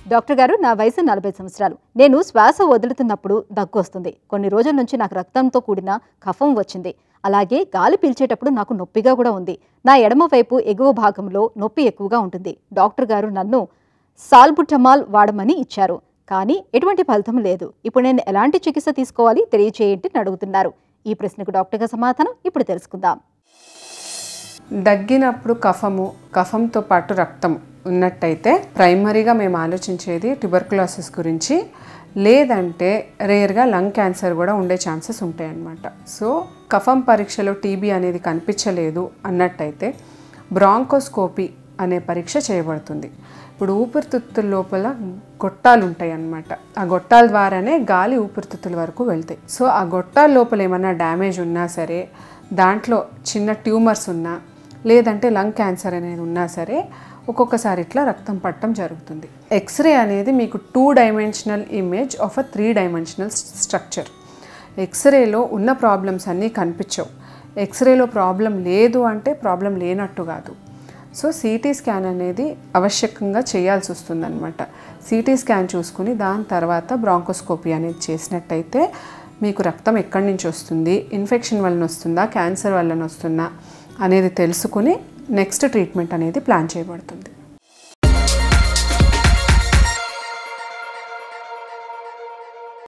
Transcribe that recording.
doctor గారు నా వయసు నలభై సంవత్సరాలు నేను శ్వాస వదులుతున్నప్పుడు దగ్గు వస్తుంది కొన్ని రోజుల నుంచి నాకు రక్తంతో కూడిన కఫం వచ్చింది అలాగే గాలి పీల్చేటప్పుడు నాకు నొప్పిగా కూడా ఉంది నా ఎడమ వైపు ఎగువ భాగంలో నొప్పి ఎక్కువగా ఉంటుంది డాక్టర్ గారు నన్ను సాల్బుటమాల్ వాడమని ఇచ్చారు కానీ ఎటువంటి ఫలితం లేదు ఇప్పుడు నేను ఎలాంటి చికిత్స తీసుకోవాలి తెలియచేయండి అని అడుగుతున్నారు ఈ ప్రశ్నకు డాక్టర్ గారి సమాధానం ఇప్పుడు తెలుసుకుందాం దగ్గినప్పుడు కఫము కఫంతో పాటు రక్తం ఉన్నట్టయితే ప్రైమరీగా మేము ఆలోచించేది ట్యూబర్కులోసిస్ గురించి లేదంటే రేర్గా లంగ్ క్యాన్సర్ కూడా ఉండే ఛాన్సెస్ ఉంటాయి అన్నమాట సో కఫం పరీక్షలో టీబీ అనేది కనిపించలేదు అన్నట్టయితే బ్రాంకోస్కోపీ అనే పరీక్ష చేయబడుతుంది ఇప్పుడు ఊపిరితిత్తుల లోపల గొట్టాలు ఉంటాయి అన్నమాట ఆ గొట్టాల ద్వారానే గాలి ఊపిరితిత్తుల వరకు వెళ్తాయి సో ఆ గొట్టాల లోపల ఏమన్నా డ్యామేజ్ ఉన్నా సరే దాంట్లో చిన్న ట్యూమర్స్ ఉన్నా లేదంటే లంగ్ క్యాన్సర్ అనేది ఉన్నా సరే ఒక్కొక్కసారి ఇట్లా రక్తం పట్టడం జరుగుతుంది ఎక్స్రే అనేది మీకు two dimensional image of a three dimensional structure ఎక్స్రేలో ఉన్న ప్రాబ్లమ్స్ అన్నీ కనిపించవు ఎక్స్రేలో ప్రాబ్లం లేదు అంటే ప్రాబ్లం లేనట్టు కాదు సో సిటీ స్కాన్ అనేది ఆవశ్యకంగా చేయాల్సి వస్తుందన్నమాట సిటీ స్కాన్ చూసుకుని దాని తర్వాత బ్రాంకోస్కోపీ అనేది చేసినట్టయితే మీకు రక్తం ఎక్కడి నుంచి వస్తుంది ఇన్ఫెక్షన్ వలన వస్తుందా క్యాన్సర్ వలన వస్తుందా అనేది తెలుసుకుని నెక్స్ట్ ట్రీట్మెంట్ అనేది ప్లాన్ చేయబడుతుంది